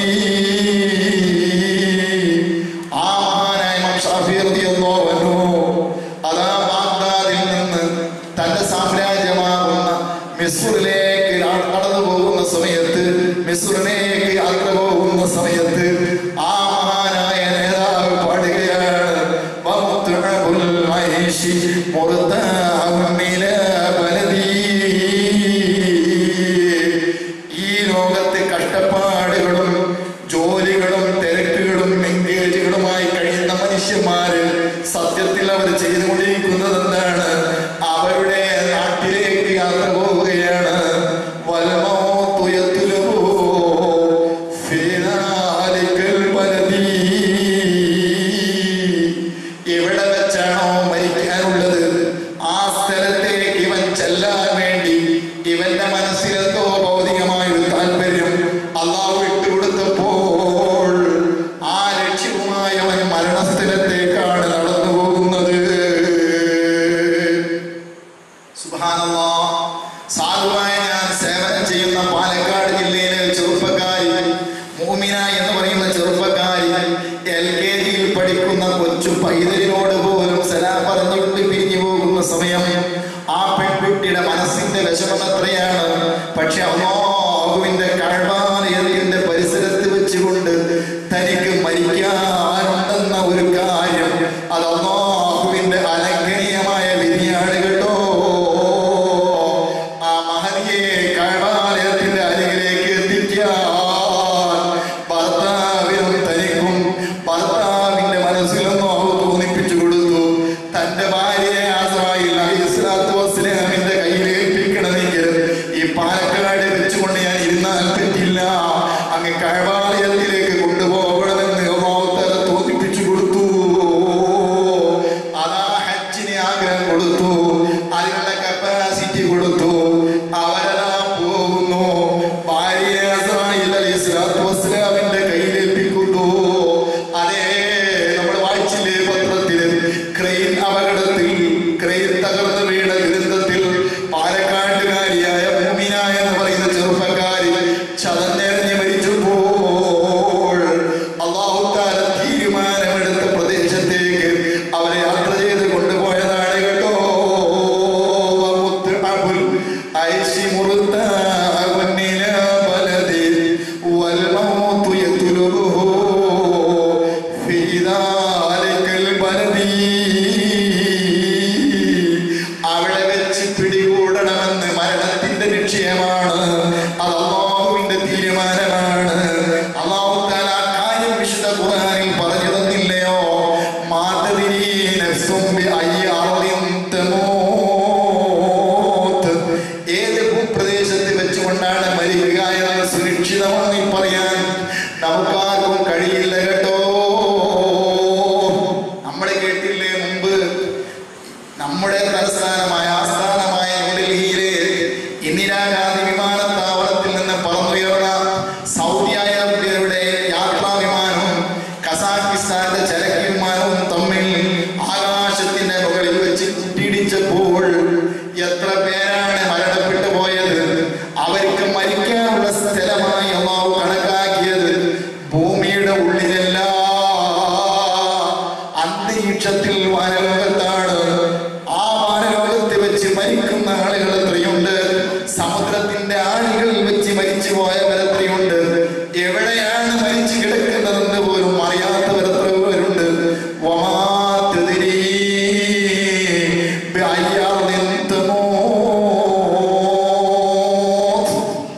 ആ മഹാനായ ഇമാം ഷാഫി റളിയല്ലാഹു അൻഹു അതാ ബാഗ്ദാദിൽ നിന്ന് തന്റെ സാമ്രാജ്യമാകുന്ന മിസ്റിലേക്ക് കടന്നു പോകുന്ന സമയത്ത് മിസ്റിലേക്ക് യാത്ര പോകുന്ന സമയത്ത് ആ മഹാനായ നേതാവ് പാടുകയാണ് വമുത്അബുൽ ഐശി മുർതാഉൻ ഇലാ ബലദി ഈ ലോകത്തെ കഷ്ടപ്പാടുകളും ജോലികളും തിരക്കുകളും എൻഗേജുകളുമായി കഴിയുന്ന മനുഷ്യന്മാര് സത്യത്തിൽ അവർ ചെയ്തുകൊണ്ടിരിക്കുന്നത് എന്താണ് അവരുടെ നാട്ടിലേക്ക് യാത്ര പോവുകയാണ് വൽമൗത്തു യത്ലുബു ഫീ ദാലിക്കൽ ബലദി. എവിടെ വെച്ചാണോ മരിക്കാനുള്ളത് ആ സ്ഥലത്തേക്ക് ഇവൻ ചെല്ലാൻ വേണ്ടി ഇവന്റെ മനസ്സിലെന്തോ ഭൗതികമായ ഒരു താല്പര്യം അള്ളാഹു വിട്ടുകൊടുത്തപ്പോൾ ആ ലക്ഷ്യവുമായി അവൻ മരണസ്ഥലത്തേക്കാണ് നടന്നു പോകുന്നത് സുബ്ഹാനല്ലാ. സാധുവായ ഞാൻ സേവനം ചെയ്യുന്ന പാലക്കാട് ജില്ലയിലെ ഒരു ചെറുപ്പക്കാരി മൂമിന എന്ന് പറയുന്ന ചെറുപ്പക്കാരി എൽ കെ ജിയിൽ പഠിക്കുന്ന കൊച്ചു പൈതലിനോട് പോലും സലാം പറഞ്ഞുകൊണ്ട് പിരിഞ്ഞു പോകുന്ന സമയം ആ പെൺകുട്ടിയുടെ മനസ്സിന്റെ വിഷമം എത്രയാണ് പക്ഷെ അള്ളാഹുവിന്റെ കഴവാലയത്തിന്റെ പരിസരത്ത് വെച്ചുകൊണ്ട് തനിക്ക് മരിക്കാനുണ്ടെന്ന ഒരു കാര്യം അത് അള്ളാഹുവിന്റെ അലംഘനീയമായ വിധിയാണ് കേട്ടോ ആ മഹനിയെ കഴവാലയത്തിന്റെ അരികിലേക്ക് എത്തിക്കാൻ ഭർത്താവിനും തനിക്കും ഭർത്താവിന്റെ മനസ്സിലൊന്നും അവർ തോന്നിപ്പിച്ചു കൊടുത്തു തന്റെ ഭാര്യയെ ആസ്രായിൽ അലൈഹിസ്സലാത്തു വസ്സലാമിന്റെ കയ്യിൽ ഏൽപ്പിക്കണമെങ്കിൽ ഈ പാലക്കാട് വെച്ചുകൊണ്ട് ഞാൻ ഇരുന്നാൽ പറ്റില്ല അങ്ങ് കഴവാലയത്തിലേക്ക് കൊണ്ടുപോകണമെന്ന് അള്ളാഹുത്തല തോന്നിപ്പിച്ചു കൊടുത്തു അതാ ഹജ്ജിന് ആഗ്രഹം കൊടുത്തു അതിനുള്ള കപ്പാസിറ്റി കൊടുത്തു അവരതാ പോകുന്നു ഭാര്യ ഇസ്രായേൽ അലൈഹി സ്വലാത്തു വസ്സലാമിന്റെ കയ്യിലേൽപ്പിക്കുന്നു അതേ നമ്മൾ വായിച്ചില്ലേ പത്രത്തില് ക്രെയിൻ അപകടത്തിൽ ക്രെയിൻ തകർന്നു വീണ ദുരന്തത്തിൽ പാലക്കാട്ടുകാരിയായ മുമിന എന്ന് പറയുന്ന ചെറുപ്പക്കാരി ചതഞ്ഞെറിഞ്ഞ് മരിച്ചപ്പോൾ അള്ളാഹുത്താല തീരുമാനമെടുത്ത പ്രദേശത്തേക്ക് അവരെ യാത്ര ചെയ്ത് കൊണ്ടുപോയതാണ് കേട്ടോ ومتعب العيش مرتاع إلى بلد والموت يطلبه في ذلك البلد അവിടെ വെച്ച് പിടികൂടണമെന്ന് മരണത്തിന്റെ നിശ്ചയമാണ് അത് അള്ളാഹുവിന്റെ തീരുമാനമാണ് അള്ളാഹു താല ആ കാര്യം വിശുദ്ധ ഖുർആനിൽ പറഞ്ഞു തന്നില്ലയോ മാതൃരീ നഫ്സും ബിഅയ്യി അർദിൻ തമൂത്ത്. ഏത് ഭൂപ്രദേശത്ത് വെച്ചുകൊണ്ടാണ് മരിക്കുക എന്ന് സുരക്ഷിതമായി പറയാൻ നമുക്കാർക്കും കഴിയില്ല കേട്ടോ നമ്മളെ കേട്ടില്ലേ മുമ്പ് നമ്മുടെ തലസ്ഥാനമായ ആസ്ഥാനമായ ന്യൂഡൽഹിയിലെ ഇന്ദിരാഗാന്ധി വിമാനത്താവളത്തിൽ നിന്ന് പറന്നുയർന്ന സൗദി അറേബ്യയുടെ യാത്രാ വിമാനവും കസാക്കിസ്ഥാന്റെ ചരക്ക് വിമാനവും തമ്മിൽ ആകാശത്തിന്റെ മുകളിൽ വെച്ച് കൂട്ടിയിടിച്ചപ്പോൾ എത്ര പേരാണ് മരണപ്പെട്ടു പോയത് അവർക്ക് മരിക്കാനുള്ള സ്ഥലമായി അള്ളാഹു കണക്കാക്കിയത് ഭൂമിയുടെ ഉള്ളിലല്ല അന്തരീക്ഷത്തിൽ വാനലോകത്താണ് ആ വാനലോകത്ത് വെച്ച് മരിക്കുന്ന ആളുകൾ എത്രയുണ്ട് സമുദ്രത്തിന്റെ ആഴികളിൽ വെച്ച് മരിച്ചു പോയവർ എത്രയുണ്ട് എവിടെയാണ് മരിച്ചു കിടക്കുന്നതെന്ന് പോലും അറിയാത്തവർ എത്ര പേരുണ്ട് വമാ തദ്രീ ബിഅയ്യാദിൻ തമൂത്ത്.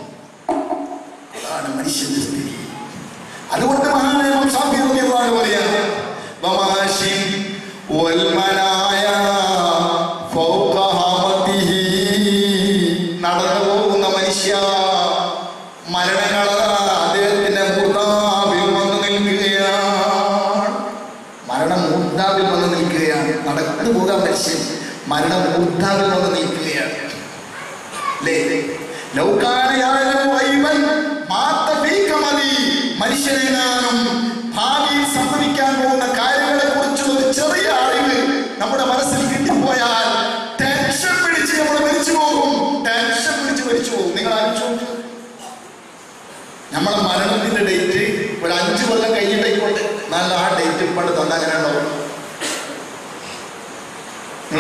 അതാണ് മനുഷ്യന്റെ സ്ഥിതി അതുകൊണ്ട് മഹാനായ ഇമാം ഷാഫി റളിയല്ലാഹു അൻഹു പറയാണ് വമാശിൻ വൽമനായ ഫൗക ഹാമത്തിഹി നടന്നു പോകുന്ന മനുഷ്യ മരണങ്ങള അദ്ദേഹത്തിന്റെ മൂർധാവിൽ വന്നു നിൽക്കുകയാണ് മരണം മൂർധാവിൽ വന്ന് നിൽക്കുകയാണ് നടന്നു പോകാൻ മനുഷ്യൻ മരണം മൂർധാവിൽ വന്ന് നിൽക്കുകയാണ് അല്ലേ ലൗകാന യഅലമു ഗൈബൻ മാത്ത ഫീക മദി. മനുഷ്യനെങ്ങാനും ഭാവിയിൽ സംഭവിക്കാൻ പോകുന്ന കാര്യങ്ങളെ കുറിച്ചുള്ള ഒരു ചെറിയ അറിവ് നമ്മുടെ മനസ്സിൽ കിട്ടിപ്പോയാൽ ടെൻഷൻ പിടിച്ച് നമ്മൾ മരിച്ചു പോകും ടെൻഷൻ പിടിച്ച് മരിച്ചു പോകും നിങ്ങൾ ആലോചിച്ചു നമ്മളെ മരണത്തിന്റെ ഡേറ്റ്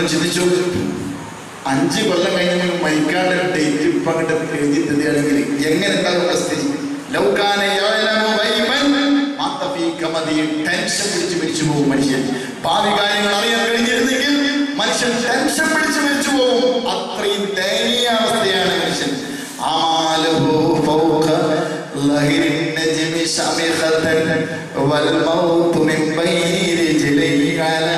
നിങ്ങൾ ചിന്തിച്ചു അഞ്ച് കൊല്ലം കഴിഞ്ഞ് മരിക്കാണ്ട് ഡേറ്റ് ഇപ്പൊ അങ്ങോട്ട് എഴുതി തരികയാണെങ്കിൽ എങ്ങനെ ഉണ്ടാകുന്ന സ്ഥിതി ലൗകാന യഅലമു ഗൈബൻ മാത്ത ഫീ കമദി ടെൻഷൻ പിടിച്ച് മരിച്ചു പോകും മനുഷ്യൻ ഭാവി കാര്യങ്ങൾ അറിയാൻ കഴിഞ്ഞിരുന്നെങ്കിൽ മനുഷ്യൻ ടെൻഷൻ പിടിച്ച് മരിച്ചു പോകും അത്രയും ദയനീയ അവസ്ഥയാണ് മനുഷ്യൻ ആമാലുഹു ഫൗഖ ലഹിരി النجم شامخة والموت من بين رجليه على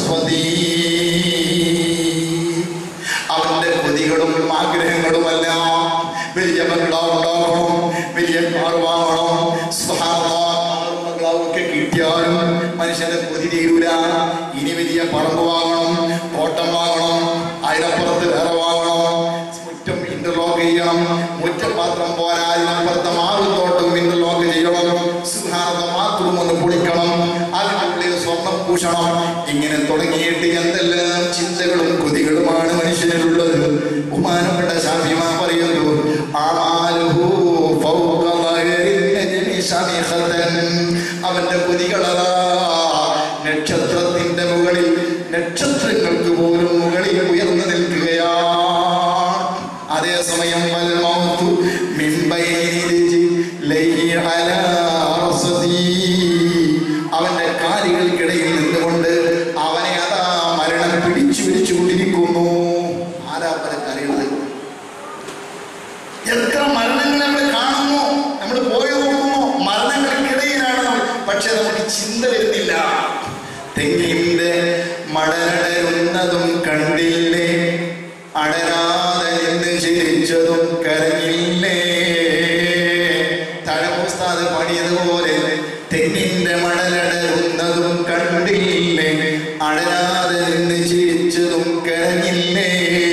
رصدي അവന്റെ കൊതികളും ആഗ്രഹങ്ങളുമെല്ലാം വലിയ ബംഗ്ലാവ് ഉണ്ടാക്കണം വലിയ കാർ വാങ്ങണം സുബ്ഹാനല്ലാഹ്, ബംഗ്ലാവ് ഒക്കെ കിട്ടിയാലും മനുഷ്യന്റെ കൊതി തീരൂല ഇനി വലിയ പറമ്പ് വാങ്ങണം കോട്ടം വാങ്ങണം അതിനപ്പുറത്ത് വേറെ വാങ്ങണം മുറ്റം ഇന്റർലോക്ക് ചെയ്യണം മുറ്റം മാത്രം പോരാ അതിനപ്പുറത്ത് മാറുത്തോട്ടും ഇന്റർലോക്ക് ചെയ്യണം സുഹാനത മാത്രം ഒന്ന് പൊളിക്കണം അതിനുള്ളിൽ സ്വർണം പൂശണം ഇങ്ങനെ തുടങ്ങിയിട്ട് എന്തെല്ലാം ചിന്തകളും കൊതികളുമാണ് മനുഷ്യനിലുള്ളത് ബഹുമാനപ്പെട്ട ഷാഫിമ പറയുന്നു ആമാലുഹു ഫൗക ലഹരിൻ നജ്മി ശമീഖതൻ. അവന്റെ കൊതികളതാ നക്ഷത്രത്തിന്റെ മുകളിൽ നക്ഷത്രങ്ങൾക്ക് പോലും മുകളിൽ ഉയർന്നു നിൽക്കുകയാണ് അതേസമയം വൽമൗതു മിൻ ബൈനി രിജ്ലൈഹി അലാ റസദി. അവന്റെ കാലുകൾക്കിടയിൽ നിന്നുകൊണ്ട് അവനെ അതാ മരണം പിടിച്ചു പിടിച്ചുകൊണ്ടിരിക്കുന്നു ആരാ അവരെ കരയുന്നത് എത്ര മരണങ്ങൾ നമ്മൾ കാണുന്നു നമ്മൾ പോയി നോക്കുന്നു മരണങ്ങൾക്കിടയിലാണ് നമ്മൾ പക്ഷെ നമുക്ക് ചിന്ത വരുന്നില്ല തെങ്ങിന്റെ മടലടരുന്നതും കണ്ടില്ലേ അടരാതെ നിന്ന് ചിരിച്ചതും കരഞ്ഞില്ലേ തഴമുസ്താദ് പണിയതുപോലെ തെങ്ങിന്റെ മടലടരുന്നതും കണ്ടില്ലേ അടരാതെ നിന്ന് ചിരിച്ചതും കരഞ്ഞില്ലേ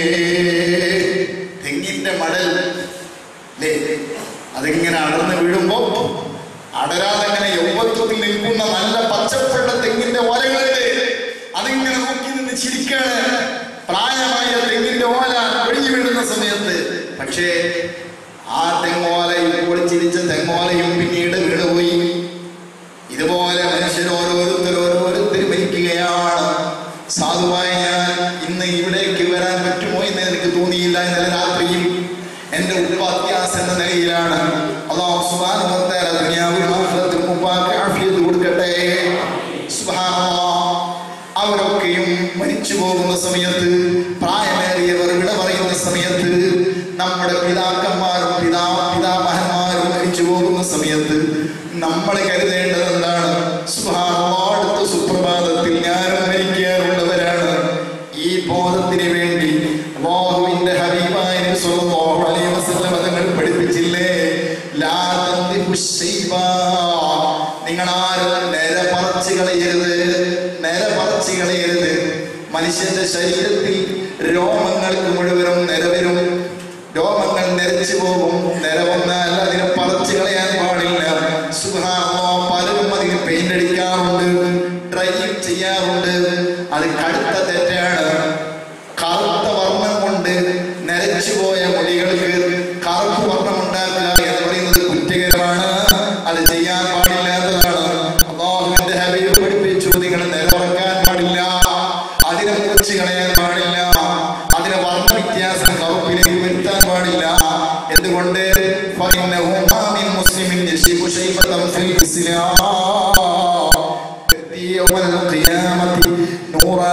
തെങ്ങിന്റെ മടൽ അല്ലേ അതിങ്ങനെ അടർന്ന് വീഴുമ്പോ അടരാതെ ഇങ്ങനെ യൗവത്വത്തിൽ നിൽക്കുന്ന നല്ല പച്ചപ്പുള്ള തെങ്ങിന്റെ ഓലകളില് അതിങ്ങനെ നോക്കി നിന്ന് ചിരിക്കാണ് പ്രായമായ തെങ്ങിന്റെ ഓല ഒഴിഞ്ഞു വീഴുന്ന സമയത്ത് പക്ഷേ ആ തെങ്ങോല ഇപ്പോൾ ചിരിച്ച തെങ്ങോലയും പിന്നീട് വീണുപോയി ഇതുപോലെ മനുഷ്യർ ഓരോരുത്തർ ഓരോരുത്തർ മരിക്കുകയാണ് സാധുവായ ഞാൻ ഇന്ന് ഇവിടേക്ക് വരാൻ പറ്റുമോ എന്ന് എനിക്ക് തോന്നിയില്ല ഇന്നലെ രാത്രിയിൽ എന്റെ ഉപാധ്യാസ എന്ന നിലയിലാണ് അള്ളാഹു സുബ്ഹാനഹു വ തആല ദുനിയാവിലും ആഖിറത്തിലും ഉപ്പാക്ക് ആഫിയത്ത് കൊടുക്കട്ടെ സുബ്ഹാനല്ലാഹ് അവരൊക്കെയും മരിച്ചു പോകുന്ന സമയത്ത് പ്രായമേറിയവർ വിട പറയുന്ന സമയത്ത് നമ്മുടെ പിതാക്കന്മാരും പിതാ പിതാമഹന്മാരും മരിച്ചു പോകുന്ന സമയത്ത് നമ്മൾ കരുതേണ്ടത് എന്താണ് സുബ്ഹാനല്ലാഹ്, അടുത്ത സുപ്രഭാതത്തിൽ ഞാനും മരിക്കാറുള്ളവരാണ് ഈ ബോധത്തിന് വേണ്ടി അല്ലാഹുവിന്റെ ഹബീബായ നബി സ്വല്ലല്ലാഹു അലൈഹി വസല്ലം തങ്ങൾ പഠിപ്പിച്ചില്ലേ ലാ തന്ദിഹു ശൈബാ. നിങ്ങൾ ആരും നേര പറിച്ചു കളയരുത് നേര പറിച്ചു കളയരുത് മനുഷ്യന്റെ ശരീരത്തിൽ രോമങ്ങൾക്ക് മുഴുവനും നിരവരും രോമങ്ങൾ നിരച്ചു പോകും നിര വന്നാൽ അതിനെ പറിച്ചു കളയാൻ പാടില്ല സുബ്ഹാനല്ലാഹ്, പലരും അതിന് പെയിന്റ് അടിക്കാറുണ്ട് ഡ്രൈ ചെയ്യാറുണ്ട് അത് കടുത്ത തെറ്റാണ് കറുത്ത വർണ്ണം കൊണ്ട് നരച്ചു പോയ മുടികൾക്ക് കറുപ്പ് വർണ്ണം ഉണ്ടാക്കുക എന്ന് പറയുന്നത് കുറ്റകരമാണ് അത് ചെയ്യാൻ പാടില്ലാത്തതാണ് അള്ളാഹുവിന്റെ ഹബീബ് പഠിപ്പിച്ചു നിങ്ങൾ നിലനിറക്കാൻ പാടില്ല അതിനെ കുറിച്ച് കളയാൻ പാടില്ല അതിനെ വർണ്ണ വ്യത്യാസം കറുപ്പിലേക്ക് വരുത്താൻ പാടില്ല എന്തുകൊണ്ട് فإنه ما من مسلم يشيب شيبة في الإسلام يأتي يوم القيامة نورا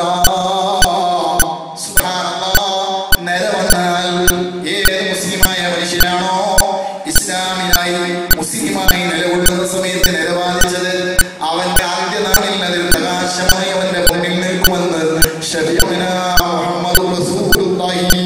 സുബ്ഹാനല്ലാഹ്. നില വന്നാൽ ഏത് മുസ്ലിമായ മനുഷ്യനാണോ ഇസ്ലാമിനായി മുസ്ലിമായി നിലകൊള്ളുന്ന സമയത്ത് നിലവാദിച്ചത് അവന്റെ ആദ്യനാളിൽ അതിൽ പ്രകാശമായി അവന്റെ മുന്നിൽ നിൽക്കുമെന്ന് ഷഫീഉനാ മുഹമ്മദ് റസൂലുള്ളാഹി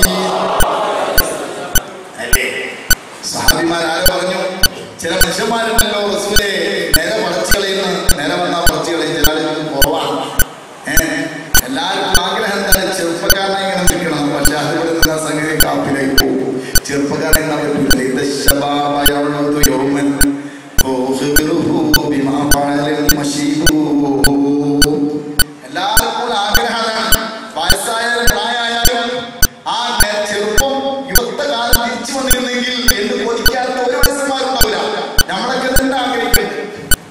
അല്ലേ സഹാബിമാർ ആരോ പറഞ്ഞു ചില മനുഷ്യന്മാരുണ്ടല്ലോ റസൂലെ നേരെ പടച്ചു കളയുന്ന നേരെ വന്നാൽ പടച്ചു കളയും ചില ആളുകൾ കുറവാണ് ഏഹ് എല്ലാവർക്കും ആഗ്രഹം എന്താണ് ചെറുപ്പക്കാരനെ ഇങ്ങനെ നിൽക്കണം പക്ഷെ അതുപോലെ നിന്ന് ആ സംഗതി കാപ്പിലേക്ക് പോകും ചെറുപ്പക്കാരനെ എന്നാ പറ്റില്ല ഇത് ശബാബയൗളതു യൗമൻ ഓഹ്ബിറുഹു ബിമാ ഫഅലൽ മശീബു എല്ലാവർക്കും ആഗ്രഹമാണ് വയസ്സായാലും പ്രായമായാലും ആ നേ- ചെറുപ്പം യുവത്വ കാലം തിരിച്ചു വന്നിരുന്നെങ്കിൽ എന്ന് കൊതിക്കാത്ത ഒരു വയസ്സന്മാരുണ്ടാവില്ല നമ്മളൊക്കെ തന്നെ ആഗ്രഹിക്കുന്നത്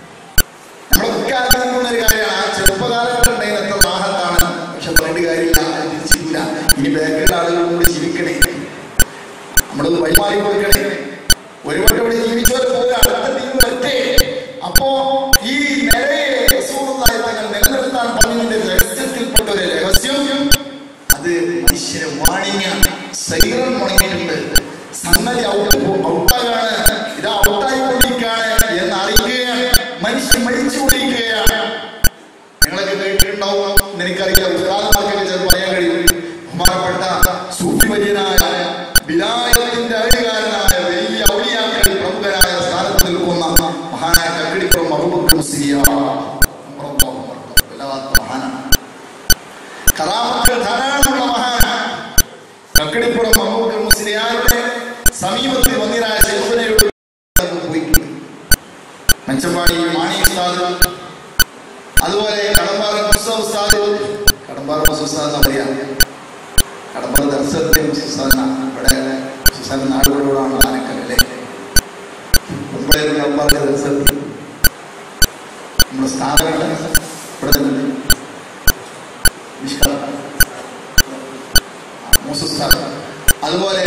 നമ്മളൊക്കെ ആഗ്രഹിക്കുന്ന ഒരു കാര്യമാണ് ആ ചെറുപ്പകാലഘട്ടം ഉണ്ടെങ്കിൽ എത്ര ദാഹത്താണ് പക്ഷെ പറഞ്ഞിട്ട് കാര്യമില്ല ഇനി ബാക്കിലുള്ള ആളുകളും കൂടി ജീവിക്കണേ നമ്മളത് വഴിമാറി കൊടുക്കണേ ഒരു വട്ടം ഇവിടെ ജീവിച്ചവർ പോയി അടുത്ത ടീം വരട്ടെ അപ്പോ ഈ നിലയെ റസൂലുള്ളാഹി തങ്ങൾ നിലനിർത്താൻ പറഞ്ഞതിന്റെ രഹസ്യത്തിൽപ്പെട്ട ഒരു രഹസ്യം അത് മനുഷ്യരെ വാണിങ്ങ ശരീരം മുടങ്ങിയിട്ടുണ്ട് സംഗതി ഔട്ട് ഔട്ടാകാണ് ഇത് ഔട്ടായിക്കൊണ്ടിരിക്കുകയാണ് എന്ന് അറിയുകയാണ് മനുഷ്യൻ മരിച്ചുകൊണ്ടിരിക്കുകയാണ് നിങ്ങളൊക്കെ കേട്ടിട്ടുണ്ടാവും എന്ന് എനിക്കറിയാം ഉസ്താദന്മാർക്കൊക്കെ ചിലപ്പോൾ പറയാൻ കഴിയും ബഹുമാനപ്പെട്ട സൂഫിവര്യനായ വിലായത്തിന്റെ അധികാരനായ വലിയ ഔലിയാക്കളിൽ പ്രമുഖനായ സ്ഥാനത്ത് നിൽക്കുന്ന മഹാനായ കക്കടിപ്പുറം അബൂബക്കർ മുസ്ലിയാർ വല്ലാത്ത മഹാനാണ് കറാമത്തുകൾ ധാരാളമുള്ള മഹാനാണ് കക്കടിപ്പുറം അബൂബക്കർ മുസ്ലിയാരുടെ സമീപത്തിൽ വന്നിരായ ശൈഖുനയോട് പോയിട്ടുണ്ട് മെച്ചപ്പാടി മാണി ഉസ്താദ് അതുപോലെ കടമ്പാറ മുസ ഉസ്താദ് കടമ്പാറ മുസ ഉസ്താദ് എന്നറിയാം കടമ്പാറ ദർശനത്തെ മുസ ഉസ്താദിനാണ് ഇവിടെ ഉസ്താദ് നാടുകളോടാണ് ആനക്കല്ലേ മുമ്പേ കടമ്പാറ ദർശനത്തിൽ നമ്മുടെ സ്ഥാപനങ്ങൾ ഇവിടെ തന്നെ മിഷ്ക മൂസ ഉസ്താദ് അതുപോലെ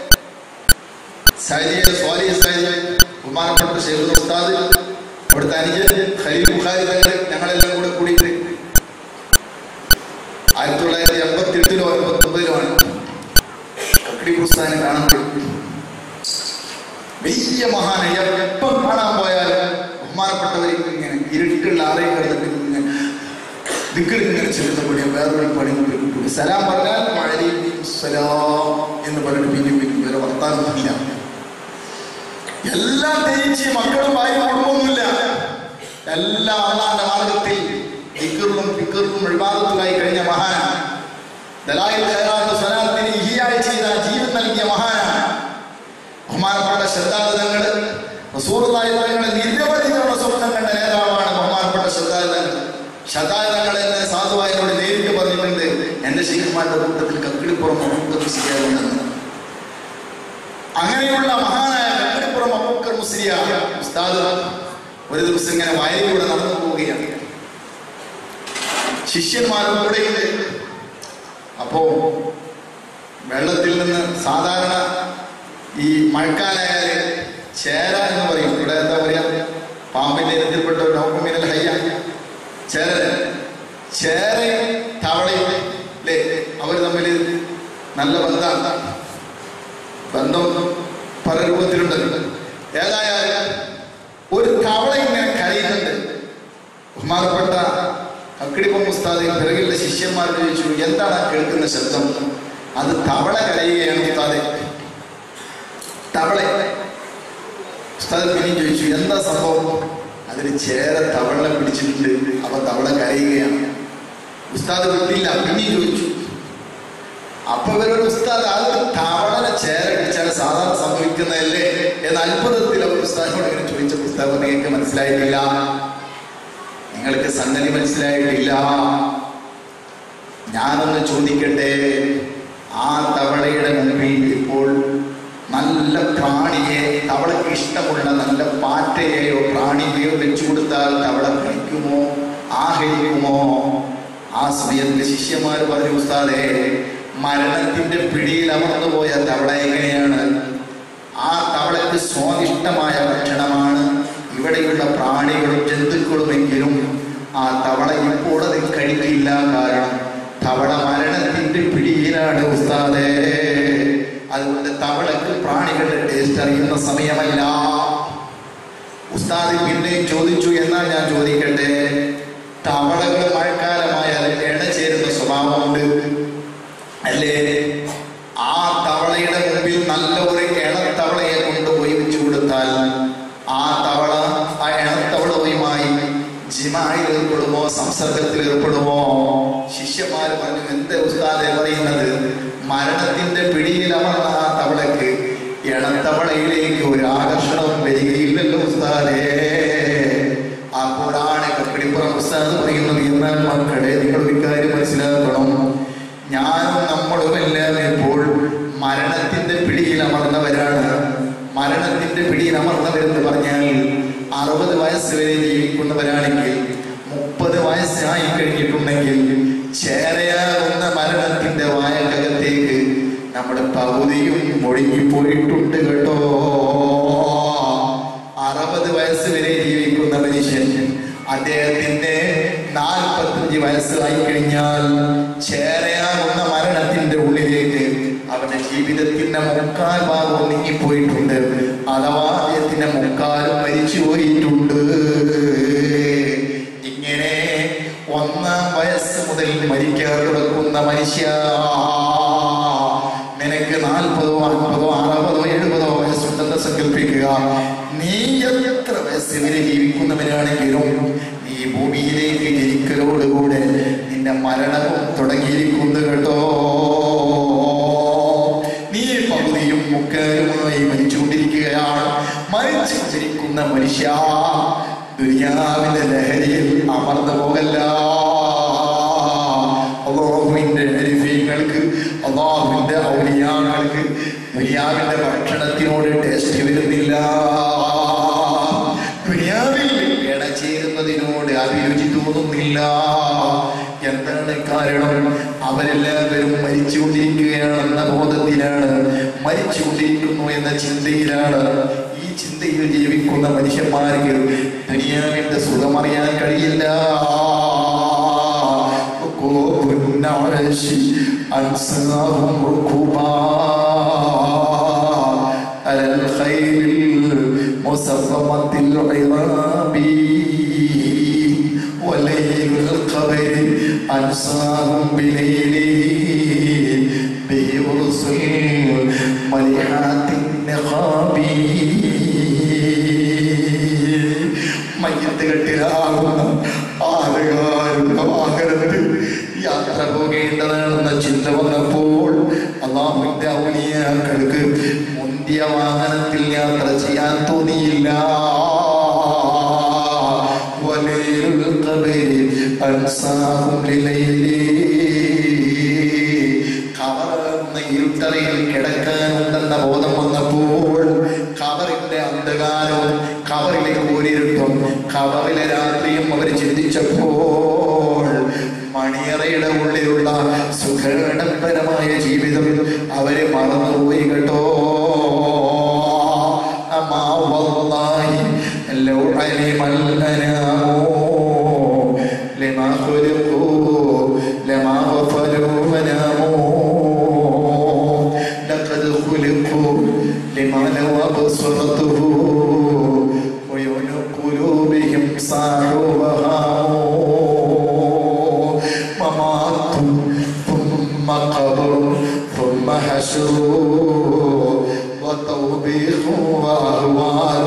സൈദിയ സ്വാലിയ സൈദ് ബഹുമാനപ്പെട്ട ഷെയ്ഖ് ഉസ്താദ് ഇവിടുത്തെ അനുജൻ ഖലീൽ ബുഖാരി തങ്ങൾ ഞങ്ങളെല്ലാം കൂടെ കൂടിയിട്ട് ആയിരത്തി തൊള്ളായിരത്തി എൺപത്തി എട്ടിലോ എൺപത്തി ഒമ്പതിലോ ആണ് കക്കടി പുസ്തകം കാണാൻ പോയി വലിയ മഹാന എപ്പം കാണാൻ പോയാലും ബഹുമാനപ്പെട്ടവർ ഇങ്ങനെ ഇരുട്ടുള്ള ആരെയും കിടന്നിട്ട് ഇങ്ങനെ ദിക്കർ ഇങ്ങനെ ചെല്ലുന്നപടി വേറൊരു പണി കൂടി സലാം പറഞ്ഞാൽ വഅലൈക്കും സലാം എന്ന് പറഞ്ഞിട്ട് പിന്നെയും പിന്നെയും വേറെ വർത്താനമൊന്നുമില്ല എല്ലാം തേച്ച് മക്കളും ഭാര്യ കുടുംബമൊന്നുമില്ല എല്ലാം അള്ളാന്റെ മാർഗത്തിൽ ദിക്കറിലും ഫിക്കറിലും വിവാദത്തിലായി കഴിഞ്ഞ മഹാനാണ് ദലായിൽ ഖൈറാത്ത് സ്വലാത്തിന് ഇഹിയായി ചെയ്ത ജീവൻ നൽകിയ മഹാനാണ് ബഹുമാനപ്പെട്ട ശ്രദ്ധാതങ്ങൾ റസൂറുള്ളാഹി തങ്ങളെ നിരവധി തവണ സ്വപ്നം കണ്ട നേതാവാണ് ബഹുമാനപ്പെട്ട ശ്രദ്ധാതങ്ങൾ ശ്രദ്ധാതങ്ങൾ എന്നെ സാധുവായനോട് നേരിട്ട് പറഞ്ഞിട്ടുണ്ട് എന്റെ ശിഖന്മാരുടെ കൂട്ടത്തിൽ കക്കിടിപ്പുറം മുഹമ്മദ് ചെയ്യാറുണ്ടെന്ന് അങ്ങനെയുള്ള മഹാനായ കക്കിടിപ്പുറം അബൂക്കർ മുസ്ലിയ ഉസ്താദ് ഒരു ദിവസം ഇങ്ങനെ വയലിലൂടെ നടന്നു പോവുകയാണ് ശിഷ്യന്മാരും കൂടെയുണ്ട് അപ്പോ വെള്ളത്തിൽ നിന്ന് സാധാരണ ഈ മഴക്കാലായാല് ചേര എന്ന് പറയും ഇവിടെ എന്താ പറയാ പാമ്പിന്റെ ഇനത്തിൽപ്പെട്ട ഒരു നോക്കുമീനൽ ഹയ്യ ചേര ചേരയും തവളയും അല്ലേ അവർ തമ്മിൽ നല്ല ബന്ധമാണ് ബന്ധം പല രൂപത്തിലുണ്ടല്ലോ ഏതായാലും ഒരു തവള ഇങ്ങനെ കരയുന്നുണ്ട് ബഹുമാനപ്പെട്ട അക്കിടിപ്പം ഉസ്താദ് പിറകിലുള്ള ശിഷ്യന്മാർ ചോദിച്ചു എന്താണ് ആ കേൾക്കുന്ന ശബ്ദം അത് തവള കരയുകയാണ് ഉസ്താദെ തവള ഉസ്താദ് പിന്നെയും ചോദിച്ചു എന്താ സംഭവം അതിൽ ചേര തവള പിടിച്ചിട്ടുണ്ട് അപ്പൊ തവള കരയുകയാണ് ഉസ്താദ് വിട്ടില്ല പിന്നെയും ചോദിച്ചു അപ്പൊ ഇവരൊരു ഉസ്താദ് അത് തവളനെ ചേര പിടിച്ചാൽ സാധാരണ സംഭവിക്കുന്നതല്ലേ എന്ന അത്ഭുതത്തിൽ അവർ ഉസ്താദിനോട് ഇങ്ങനെ ചോദിച്ച പുസ്തകം നിങ്ങൾക്ക് മനസ്സിലായിട്ടില്ല നിങ്ങൾക്ക് സംഗതി മനസ്സിലായിട്ടില്ല ഞാനൊന്ന് ചോദിക്കട്ടെ ആ തവളയുടെ മുമ്പിൽ ഇപ്പോൾ നല്ല പ്രാണിയെ തവളയ്ക്ക് ഇഷ്ടമുള്ള നല്ല പാറ്റയെയോ പ്രാണിയെയോ വെച്ചു കൊടുത്താൽ തവള കഴിക്കുമോ ആഹരിക്കുമോ ആ സമയത്ത് ശിഷ്യന്മാർ പറഞ്ഞു ഉസ്താദേ മരണത്തിന്റെ പിടിയിൽ അമർന്നുപോയ തവള എങ്ങനെയാണ് ആ തവളയ്ക്ക് സ്വാദിഷ്ടമായ ഭക്ഷണമാണ് ഇവിടെയുള്ള പ്രാണികളും ജന്തുക്കളുമെങ്കിലും ആ തവള ഇപ്പോൾ അത് കഴിക്കില്ല കാരണം തവള മരണത്തിന്റെ പിടിയിലാണ് ഉസ്താദേ അതുകൊണ്ട് തവളക്ക് പ്രാണികളുടെ ടേസ്റ്റ് അറിയുന്ന സമയമല്ല ഉസ്താദ് പിന്നെയും ചോദിച്ചു എന്നാൽ ഞാൻ ചോദിക്കട്ടെ തവളകൾ മഴക്കാലമായാൽ ഇണചേരുന്ന സ്വഭാവമുണ്ട് അല്ലേ ആ തവളയുടെ മുമ്പിൽ നല്ല ഒരു ഇണത്തവളയെ കൊണ്ടുപോയി വെച്ചു കൊടുത്താൽ ആ തവള ആ ഇണത്തവളവുമായി ജിമായിൽ ഏർപ്പെടുമോ സംസർഗത്തിൽ ഏർപ്പെടുമോ ശിഷ്യന്മാർ പറഞ്ഞു എന്ത് ഉസ്താദെ പറയുന്നത് മരണത്തിന്റെ പിടിയിൽ അമർന്ന ആ തവളക്ക് ഇണത്തവളയിലേക്ക് ഒരു ആകർഷണവും വരികയില്ലല്ലോ ഉസ്താദേ അപ്പോഴാണ് കക്കടിപ്പുറം ഉസ്താദ് പറയുന്നത് എന്നാൽ മക്കളെ നിങ്ങൾ ഒരു കാര്യം മനസ്സിലാക്കണം ഞാനും നമ്മളുമെല്ലാം ഇപ്പോൾ മരണത്തിന്റെ പിടിയിൽ അമർന്നവരാണ് മരണത്തിന്റെ പിടിയിൽ അമർന്നവരെന്ന് പറഞ്ഞാൽ അറുപത് വയസ്സ് വരെ ജീവിക്കുന്നവരാണെങ്കിൽ മുപ്പത് വയസ്സായി കഴിഞ്ഞിട്ടുണ്ടെങ്കിൽ ചേരയാകുന്ന മരണത്തിന്റെ വായക്കകത്തെ നമ്മുടെ പകുതിയും മുഴുകിപ്പോയിട്ടുണ്ട് കേട്ടോ അറുപത് വയസ്സ് വരെ ജീവിക്കുന്ന മനുഷ്യൻ അദ്ദേഹത്തിന്റെ നാൽപ്പത്തഞ്ച് വയസ്സായി കഴിഞ്ഞാൽ ചേരയാകുന്ന മരണത്തിന്റെ ഉള്ളിലേക്ക് അവന്റെ ജീവിതത്തിന്റെ മുക്കാൽ ഭാഗവും നീങ്ങിപ്പോയിട്ടുണ്ട് അഥവാ അദ്ദേഹത്തിന്റെ മുക്കാലും മരിച്ചു പോയിട്ടുണ്ട് ഇങ്ങനെ ഒന്നാം വയസ്സ് മുതൽ മരിക്കാൻ തുടങ്ങുന്ന മനുഷ്യ നിനക്ക് നാൽപ്പതോ അൻപതോ അറുപതോ എഴുപതോ വയസ്സുണ്ടെന്ന് സങ്കല്പിക്കുക നീ എത്ര വയസ്സ് വരെ ജീവിക്കുന്നവനാണെങ്കിലും നീ ഭൂമിയിലേക്ക് ജനിക്കലോടുകൂടെ നിന്റെ മരണവും തുടങ്ങിയിരിക്കുന്നു കേട്ടോ നീ പകുതിയും മുക്കാലുമായി മരിച്ചുകൊണ്ടിരിക്കുകയാണ് മരിച്ചുകൊണ്ടിരിക്കുന്ന മനുഷ്യ ദുനിയാവിന്റെ ലഹരിയിൽ അമർന്നു പോകല്ല അള്ളാഹുവിന്റെ അരിഫീങ്ങൾക്ക് അള്ളാഹുവിന്റെ ഔലിയാങ്ങൾക്ക് ദുനിയാവിന്റെ ഭക്ഷണത്തിനോട് ടേസ്റ്റ് വരുന്നില്ല ദുനിയാവിൽ ഇണചേരുന്നതിനോട് അഭിരുചി തോന്നുന്നില്ല എന്താണ് കാരണം അവരെല്ലാവരും മരിച്ചുകൊണ്ടിരിക്കുകയാണെന്ന ബോധത്തിലാണ് മരിച്ചുകൊണ്ടിരിക്കുന്നു എന്ന ചിന്തയിലാണ് ഈ ചിന്തയിൽ ജീവിക്കുന്ന മനുഷ്യന്മാർക്ക് ദുനിയാവിന്റെ സുഖമറിയാൻ കഴിയില്ല ركوب النعش أنساهم ركوبا على الخيل المسرمة العراب وليل القبر أنساهم بليله به رسل ملحات النقاب മയ്യത്ത് കെട്ടിലാകുന്ന ആളുകാരുടെ വാഹനത്തിൽ യാത്ര പോകേണ്ടതാണെന്ന ചിന്ത വന്നപ്പോൾ അള്ളാഹുവിന്റെ ഔലിയാക്കൾക്ക് മുന്തിയ വാഹനത്തിൽ യാത്ര ചെയ്യാൻ തോന്നിയില്ല വലയുൽ ഖബരി അൻസാഹും ലിലൈലി കവറുന്ന ഇരുട്ടറയിൽ കിടക്കാനുണ്ടെന്ന ബോധം വന്നപ്പോൾ കവറിന്റെ അന്ധകാരവും കവറിലെ കൂരിരുട്ടും കവറിലെ രാത്രിയും അവർ ചിന്തിച്ചപ്പോൾ മണിയറയുടെ ഉള്ളിലുള്ള സുഖാടംബരമായ ജീവിതം അവരെ മറന്നുപോയി കേട്ടോ അമ്മാ വല്ലാഹി ലൗ അലിമൽ അനാമോ لما خلقوا لما غفلوا وناموا لقد خلقوا لما لو أبصرته عيون قلوبهم صاحوا وهاموا ممات ثم قبر ثم حشر وتوبيخ وأهوال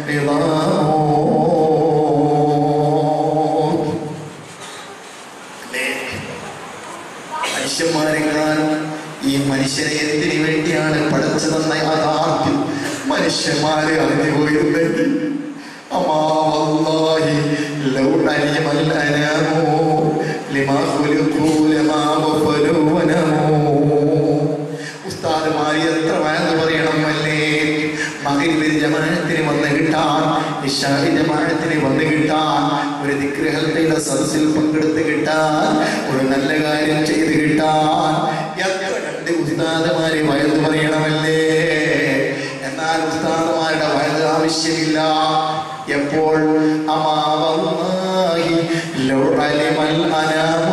نظام അല്ലേ? മനുഷ്യന്മാരെങ്ങാനും ഈ മനുഷ്യനെ എന്തിനു വേണ്ടിയാണ് പഠിച്ചതെന്ന യാഥാർത്ഥ്യം മനുഷ്യന്മാരെ അറിഞ്ഞു പോയിരുന്നെങ്കിൽ അമ്മാ വല്ലാഹി ലൗ അലിമൽ അനാമോ ലിമാ ഖുലിഖൂ ലമാ ഗഫലൂ വനമൂ ഉസ്താദുമാരി എത്ര വയന്ന് പറയണം അല്ലേ മകരിബിൽ ജമാഅത്തിന് വന്ന് കിട്ടാൻ ഇഷാഹി ജമാഅത്തിന് വന്ന് കിട്ടാൻ ഒരു ദിക്രഹൽക്കയുടെ സദസ്സിൽ പങ്കെടുത്ത് കിട്ടാൻ ഒരു നല്ല കാര്യം ചെയ്ത് കിട്ടാൻ എത്ര കണ്ട് ഉസ്താദുമാരെ വയന്ന് പറയണമല്ലേ എന്നാൽ ഉസ്താദുമാരുടെ വയത് ആവശ്യമില്ല എപ്പോൾ അമാവല്ലാഹി ലൗ അലിമൽ അനാമോ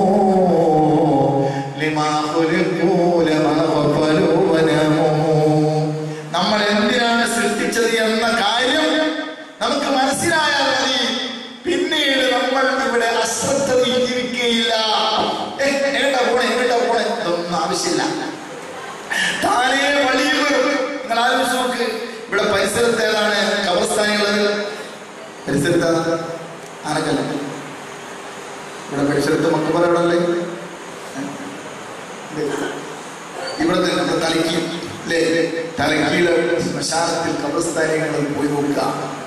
ലിമാ ഖുലിഖൂ ലമാ ഗഫലൂ വനമൂ നമ്മൾ എന്തിനാണ് സൃഷ്ടിച്ചത് എന്ന കാര്യം നമുക്ക് മനസ്സിലായാൽ മതി പിന്നീട് നമ്മൾ ഇവിടെ അശ്രദ്ധയിൽ ജീവിക്കുകയില്ല ഏ, എങ്ങോട്ടാ പോണേ എങ്ങോട്ടാ പോണേ ഇതൊന്നും ആവശ്യമില്ല താനേ വഴിയിൽ വരും നിങ്ങൾ ആലോചിച്ച് നോക്ക് ഇവിടെ പരിസരത്ത് ഏതാണ് കബർസ്ഥാനുള്ളത് പരിസരത്ത് ആനക്കല്ല ഇവിടെ പരിസരത്ത് മക്കബറ എവിടെ അല്ലേ ഇവിടെ നിന്ന് തലക്കി അല്ലേ തലക്കിയിലെ ശ്മശാനത്തിൽ കബർസ്ഥാനങ്ങളിൽ പോയി നോക്കുക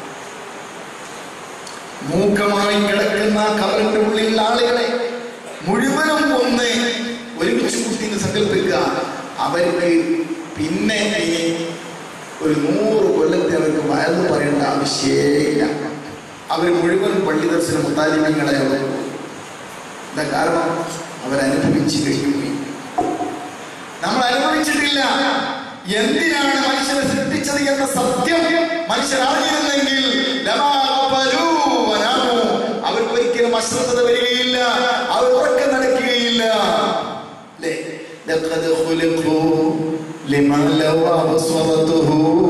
മൂക്കമായി കിടക്കുന്ന കബറിന്റെ ഉള്ളിൽ ആളുകളെ മുഴുവനും ഒന്ന് ഒരുമിച്ച് കൂട്ടിന്ന് സങ്കല്പിക്കുക അവർക്ക് പിന്നെ ഇനി ഒരു നൂറ് കൊല്ലത്തെ അവർക്ക് വയന്ന് പറയേണ്ട ആവശ്യമേ ഇല്ല അവർ മുഴുവൻ പള്ളി ദർശന മുത്താലിമ്യങ്ങളെ അവർ എന്താ കാരണം അവരനുഭവിച്ച് കഴിഞ്ഞു പോയി നമ്മൾ അനുഭവിച്ചിട്ടില്ല എന്തിനാണ് മനുഷ്യനെ സൃഷ്ടിച്ചത് എന്ന സത്യം മനുഷ്യർ അറിഞ്ഞിരുന്നെങ്കിൽ ലമാ ഖബലൂ വനാമൂ. അവർക്ക് ഒരിക്കലും അശ്രദ്ധത വരികയില്ല അവർ ഉറക്കം നടക്കുകയില്ല അല്ലേ? لقد خلقوا لما لو أبصرته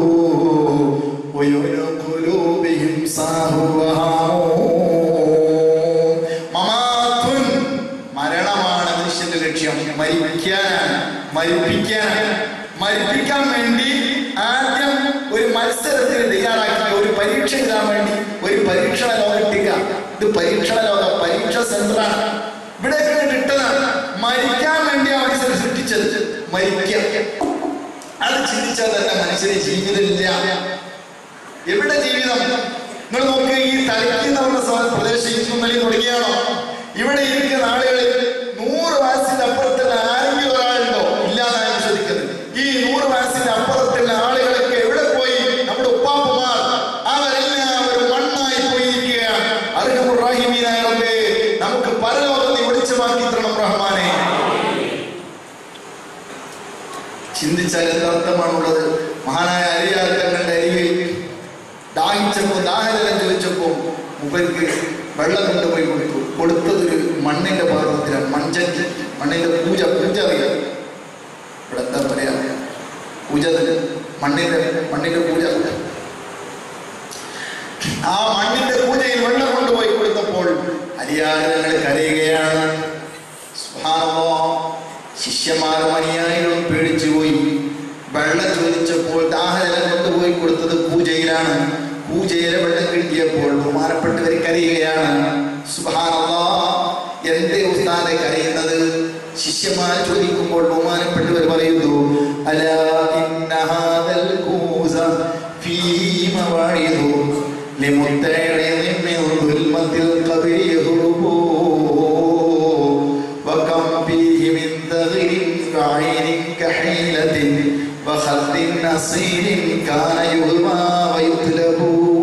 ويعين قلوبهم صار وهام മമാത്തുൻ മരണമാണ് മനുഷ്യന്റെ ലക്ഷ്യം മരിക്കാനാണ് മരിപ്പിക്കാനാണ് മരിപ്പിക്കാൻ വേണ്ടി ആദ്യം ഒരു മത്സരത്തിന് തയ്യാറാക്കി ഒരു പരീക്ഷ എഴുതാൻ വേണ്ടി ഒരു പരീക്ഷണ ലോകം ഇട്ടുക ഇത് പരീക്ഷണ ലോകം പരീക്ഷ സെന്ററാണ് ഇവിടെ ഇട്ടതാണ് മരിക്കാൻ വേണ്ടി ആ മനുഷ്യനെ സൃഷ്ടിച്ചത് മരിക്കാൻ അത് ചിന്തിച്ചാൽ തന്നെ മനുഷ്യന് ജീവിതമില്ല എവിടെ ജീവിതം നിങ്ങൾ നോക്ക് ഈ തലയ്ക്കുന്ന പ്രദേശം ഇന്നലെ തുടങ്ങിയാണോ ഇവിടെ ഇരിക്കുന്ന ആളുകളിൽ നൂറ് വയസ്സിന്റെ അപ്പുറത്തുള്ള ആരെങ്കിലും ഒരാളുണ്ടോ ഇല്ലാന്നാണ് ഞാൻ ചോദിക്കുന്നത് ഈ നൂറ് വയസ്സിന്റെ അപ്പുറത്തുള്ള ആളുകളൊക്കെ എവിടെ പോയി നമ്മുടെ ഉപ്പാപ്പുമാർ അവരെല്ലാവരും മണ്ണായി പോയിരിക്കുകയാണ് അർഹമുറാഹിമീനായ റബ്ബേ നമുക്ക് പരലോകം നീ വെളിച്ചമാക്കി തരണം റഹ്മാനെ ചിന്തിച്ചാൽ എന്തർത്ഥമാണുള്ളത് മഹാനായ അരിയാത്തങ്ങളുടെ അരികിൽ ദാഹിച്ചപ്പോ ദാഹജലം ചോദിച്ചപ്പോ മുമ്പർക്ക് വെള്ളം കൊണ്ടുപോയി കൊടുത്തു കൊടുത്തതൊരു മണ്ണിന്റെ പാത്രത്തിലാണ് മൺചട്ടി മണ്ണിന്റെ പൂജ പൂജ അറിയാം ഇവിടെ എന്താ പറയാ പൂജ തന്നെ. മണ്ണിന്റെ മണ്ണിന്റെ പൂജ ആ മണ്ണിന്റെ പൂജയിൽ വെള്ളം കൊണ്ടുപോയി കൊടുത്തപ്പോൾ അരിയാരങ്ങൾ കരയുകയാണ് സുബ്ഹാനല്ലാഹ്. ശിഷ്യന്മാരും അനുയായികളും പേടിച്ചുപോയി വെള്ളം ചോദിച്ചപ്പോൾ ദാഹജലം കൊണ്ടുപോയി കൊടുത്തത് പൂജയിലാണ് പൂജയിലെ വെള്ളം കിട്ടിയപ്പോൾ ബഹുമാനപ്പെട്ടവർ കരയുകയാണ് സുബ്ഹാനല്ലാഹ്. എന്തേ ഉസ്താദെ കരയുന്നത് ശിഷ്യന്മാർ ചോദിക്കുമ്പോൾ ബഹുമാനപ്പെട്ടവർ പറയുന്നു അലാ ഇന്ന ഹാദൽ കൂസ ഫീഹി മവാഇദു لمتعرض من ظلمة القبر يهربو وكم فيه من ثغر وعين كحيلة وخد نصير كان يهمى ويطلب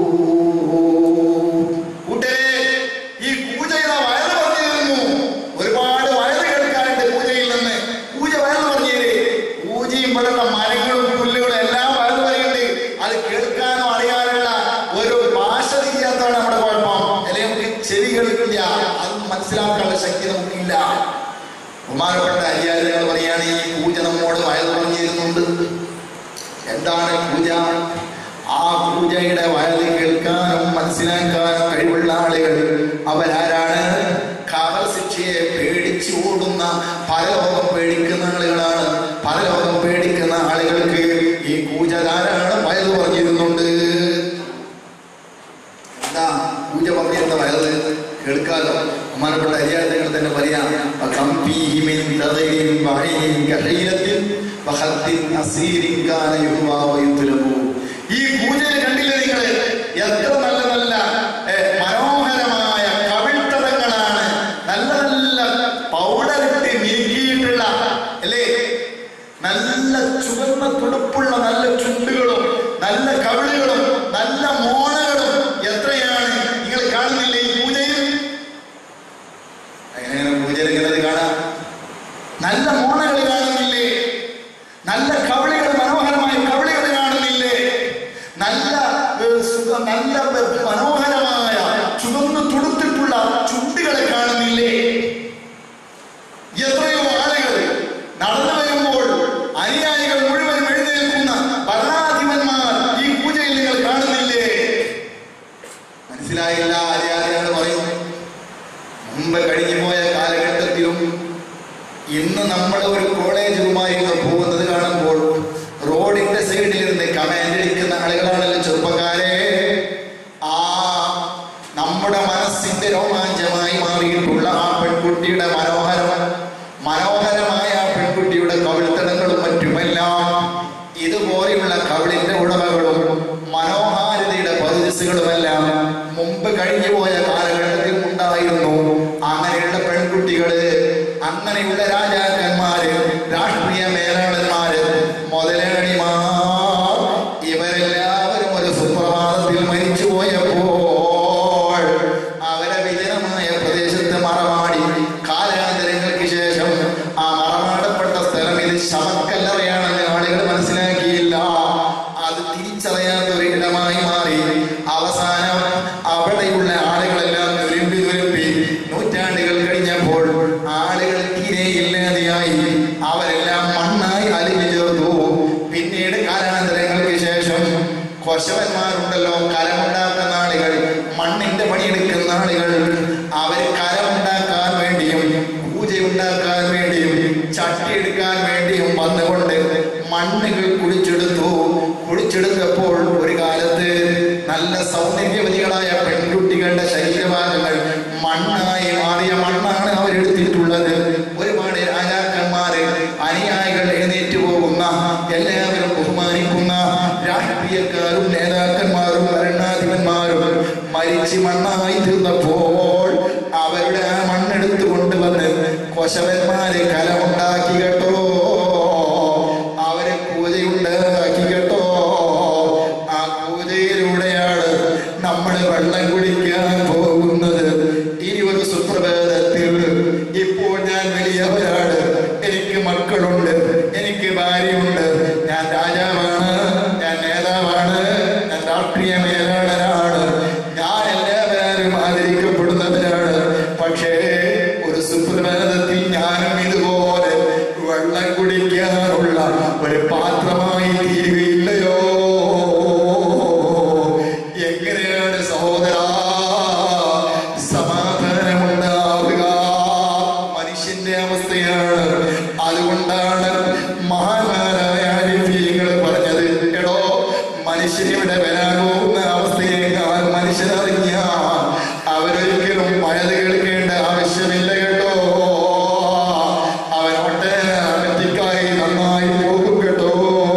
കൂട്ടരെ, ഈ പൂജയുടെ വയറ് പറഞ്ഞിരുന്നു ഒരുപാട് വയറ് കേൾക്കാനുണ്ട് പൂജയിൽ നിന്ന് പൂജ വയറ് പറഞ്ഞേര് പൂജയും ഇവിടെയുള്ള മരങ്ങളും പുല്ലുകളും എല്ലാം വയറ് പറയുന്നുണ്ട് അത് കേൾക്കാനോ അറിയാനുള്ള ഒരു ഭാഷ തിരിയാത്തതാണ് നമ്മുടെ കുഴപ്പം അല്ലെങ്കിൽ നമുക്ക് ചെവി കേൾക്കില്ല അത് മനസ്സിലാക്കാനുള്ള ശക്തി നമുക്കില്ല ബഹുമാനപ്പെട്ട അരിയാലുകൾ പറയാണ് ഈ പൂജ നമ്മോട് വയറ് പറഞ്ഞിരുന്നുണ്ട് എന്താണ് പൂജ ആ പൂജയുടെ വയറ് കേൾക്കാനും മനസ്സിലാക്കാനും കഴിവുള്ള ആളുകൾ അവരാരാണ് കാവൽ ശിക്ഷയെ പേടിച്ചു ഓടുന്ന പരലോകം പേടിക്കുന്ന ആളുകളാണ് പരലോകം പേടിക്കുന്ന ആളുകൾക്ക് ഈ പൂജ ധാരാണ് വയറ് പറഞ്ഞിരുന്നുണ്ട് എന്താ പൂജ പറഞ്ഞിരുന്ന വയറ് കേൾക്കാലോ ബഹുമാനപ്പെട്ട അരിയാളുകൾ തന്നെ പറയാം وكم فيه من ثغر وعين كحيلة وخد أسير كان يهوى ويطلب. ഈ പൂജയിൽ കണ്ടില്ലേ നിങ്ങൾ എത്ര നല്ല നല്ല ഏ, മനോഹരമായ കവിൾത്തടങ്ങളാണ് നല്ല നല്ല പൗഡർ ഇട്ട് മിനുക്കിയിട്ടുള്ള അല്ലേ നല്ല ചുവന്ന തുടുപ്പുള്ള നല്ല ചുണ്ടുകളും നല്ല കവിളുകളും നല്ല മോണകളും എത്രയാണ് നിങ്ങൾ കാണുന്നില്ലേ ഈ പൂജയിൽ എങ്ങനെയാണ് പൂജയിൽ ഇങ്ങനെ കാണാം നല്ല മോണകൾ കാണുന്നില്ലേ നല്ല കവിളികൾ മനോഹരമായ കവിളികൾ കാണുന്നില്ലേ നല്ല ഏ, സുഖ- നല്ല ഏ, മനോഹരമായ ചുവന്ന് തുടുത്തിട്ടുള്ള ചുണ്ടുകളെ കാണുന്നില്ലേ എത്രയോ ആളുകൾ നടന്നു വരുമ്പോൾ അനുയായികൾ മുഴുവൻ എഴുന്നേൽക്കുന്ന ഭരണാധിപന്മാർ ഈ പൂജയിൽ നിങ്ങൾ കാണുന്നില്ലേ മനസ്സിലായില്ല ആര്യാര്യാണ് പറയുന്നു മുമ്പ് കഴിഞ്ഞു പോയ കാലഘട്ടത്തിലും ഇന്ന് നമ്മൾ ഒരു കോളേജുമായിരുന്നു പോകുന്നത് കാണുമ്പോൾ റോഡിന്റെ സൈഡിൽ ഇരുന്ന് കമാൻഡ് അടിക്കുന്ന ആളുകളാണല്ലോ ചെറുപ്പക്കാരെ ആ നമ്മുടെ മനസ്സിന്റെ രോമാഞ്ചമായി മാറിയിട്ടുള്ള ആ പെൺകുട്ടിയുടെ മനോഹരം മനോഹരമായ ആ പെൺകുട്ടിയുടെ കവിൾത്തടങ്ങളും മറ്റുമെല്ലാം ഇതുപോലെയുള്ള കവിളിന്റെ ഉടമകളും മനോഹാരിതയുടെ പതിസുകളുമെല്ലാം മുമ്പ് കഴിഞ്ഞു പോയ കാലഘട്ടത്തിൽ ഉണ്ടായിരുന്നു അങ്ങനെയുള്ള പെൺകുട്ടികള് അങ്ങനെയുള്ള രാജാക്കന്മാര് രാഷ്ട്രീയ മേലാളന്മാര് മുതലാളിമാർ ഇവരെല്ലാവരും ഒരു സുപ്രഭാതത്തിൽ മരിച്ചു പോയപ്പോൾ അവരെ വിജനമായ പ്രദേശത്ത് മറമാടി കാലാന്തരങ്ങൾക്ക് ശേഷം ആ മറമാടപ്പെട്ട സ്ഥലം ഇത് ശമക്കൽ പണിയെടുക്കുന്ന ആളുകൾ അവർ കരമുണ്ടാക്കാൻ വേണ്ടിയും പൂജ ഉണ്ടാക്കാൻ വേണ്ടിയും ചട്ടി എടുക്കാൻ വേണ്ടിയും വന്നുകൊണ്ട് മണ്ണുകൾ കുഴിച്ചെടുത്തു കുഴിച്ചെടുത്തപ്പോൾ ഒരു കാലത്ത് നല്ല സൗന്ദര്യവതികളായ പെൺകുട്ടികളുടെ ശരീരഭാഗങ്ങൾ മണ്ണായി മാറിയ മണ്ണാണ് അവരെടുത്തിട്ടുള്ളത് ഒരുപാട് രാജാക്കന്മാര് അനുയായികൾ എഴുന്നേറ്റ് പോകുന്ന എല്ലാവരും ബഹുമാനിക്കുന്ന രാഷ്ട്രീയക്കാരും നേതാക്കന്മാരും ഭരണാധിപന്മാരും മരിച്ച് മണ്ണായി തീർന്നപ്പോൾ അവരുടെ ആ മണ്ണെടുത്തു കൊണ്ടുവന്ന് കൊശവന്മാര് കലമുണ്ടാക്കി കേട്ടോ അവരെ പൂജയുണ്ടാക്കി കേട്ടോ ആ പൂജയിലൂടെയാണ് നമ്മൾ വെള്ളം കുടിക്കാൻ പോകുന്നത് ഇനി ഒരു സുപ്രഭാതത്തിൽ ഇപ്പോൾ ഞാൻ വലിയവരാണ് എനിക്ക് മക്കളുണ്ട് എനിക്ക് ഭാര്യയുണ്ട് ഞാൻ രാജാവാണ് ഞാൻ നേതാവാണ് ഞാൻ രാഷ്ട്രീയ മേലാളനാണ് ഞാൻ എല്ലാവരും ആദരിക്കപ്പെടുന്നവരാണ് പക്ഷേ ഒരു സുപ്രഭാതത്തിൽ ഞാനും ഇതുപോലെ വെള്ളം കുടിക്കാനുള്ള ഒരു പാത്രമായി തീരുകയില്ലയോ എങ്ങനെയാണ് സഹോദര സമാധാനമുണ്ടാവുക മനുഷ്യന്റെ അവസ്ഥയാണ് അതുകൊണ്ടാണ് മഹാന്മാരായ ആരിഫീങ്ങൾ പറഞ്ഞത് എടോ മനുഷ്യനിവിടെ വരാൻ പോകുന്ന അവസ്ഥയേക്കാൾ മനുഷ്യനറിഞ്ഞ അവരൊരിക്കലും പഴത് കേൾക്കേണ്ട ആവശ്യമില്ല കേട്ടോ അവൻ ഒട്ടേറ്റിക്കായി നന്നായി പോകും കേട്ടോ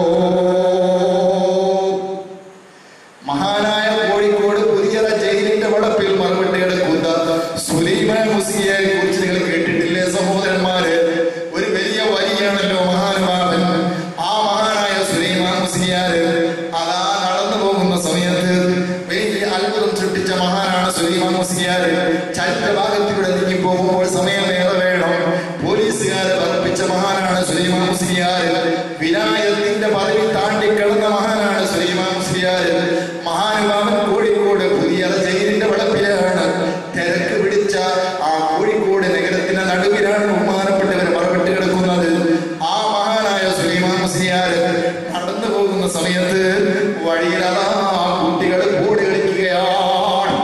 മഹാനായ കോഴിക്കോട് പുതിയറ ജയിലിന്റെ വളപ്പിൽ മറുപടി എടുക്കുന്ന സുലൈമാൻ മുസിയെ കുറിച്ച് നിങ്ങൾ കേട്ടിട്ടില്ലേ സഹോദരന്മാര് ഒരു വലിയ വരിയാണല്ലോ മഹാനുഭാവൻ ആ മഹാനായ സുലൈമാൻ മുസിയാര് അതാ നടന്നു പോകുന്ന സമയത്ത് വലിയ അത്ഭുതം സൃഷ്ടിച്ച മഹാനാണ് സുലൈമാൻ മുസിയാര് ചരിത്ര ഭാഗത്തിലൂടെ നീങ്ങി പോകുമ്പോൾ സമയമേറെ വേണം പോലീസുകാരെ പറപ്പിച്ച മഹാനാണ് സുലൈമാൻ മുസ്ലിയാര് വിനായകത്തിന്റെ പദവി താണ്ടിക്കിടന്ന മഹാനാണ് സുലൈമാൻ മുസ്ലിയാര് മഹാനുഭാവൻ കോഴിക്കോട് പുതിയ ജയിലിന്റെ വളപ്പിലാണ് തിരക്ക് പിടിച്ച ആ കോഴിക്കോട് നഗരത്തിന്റെ നടുവിലാണ് ബഹുമാനപ്പെട്ടവർ മറവിട്ട് കിടക്കുന്നത് ആ മഹാനായ സുലൈമാൻ മുസ്ലിയാര് നടന്നു പോകുന്ന സമയത്ത് വഴിയിലതാ കുട്ടികൾ കൂടി കളിക്കുകയാണ്